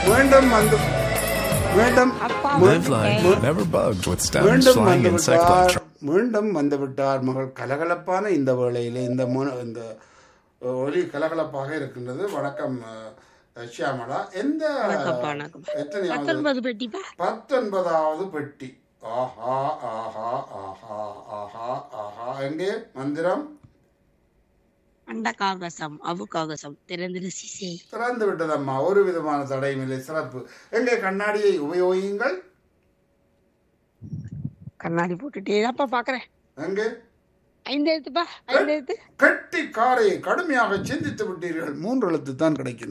மீண்டும் வந்து மீண்டும் Live life, never bugged with stones மீண்டும் flying வந்து insect விட்டார் like மீண்டும் வந்து விட்டார் மகள் கலகலப்பான இந்த வேளையிலே இந்த மு- இந்த ஒலி கலகலப்பாக இருக்கின்றது வணக்கம் அஹ், ஷியாமளா எந்த வணக்கம், வணக்கம். எத்தனையாவது பத்தொன்பது பெட்டிப்பா பத்தொன்பதாவது பெட்டி ஆஹா ஆஹா ஆஹா ஆஹா ஆஹா எங்கே மந்திரம் அண்ட காகசம் அவு காகசம் திறந்திரு சிசே திறந்து விட்டதம்மா ஒரு விதமான தடையும் இல்லை சிறப்பு எங்கே கண்ணாடியை உபயோகியுங்கள் கண்ணாடி போட்டுட்டே தான்ப்பா பாக்குறேன் எங்கே ஐந்து எழுத்துப்பா ஐந்து எழுத்து கட்டி காரை கடுமையாக சிந்தித்து விட்டீர்கள் மூன்று எழுத்து தான் கிடைக்கும்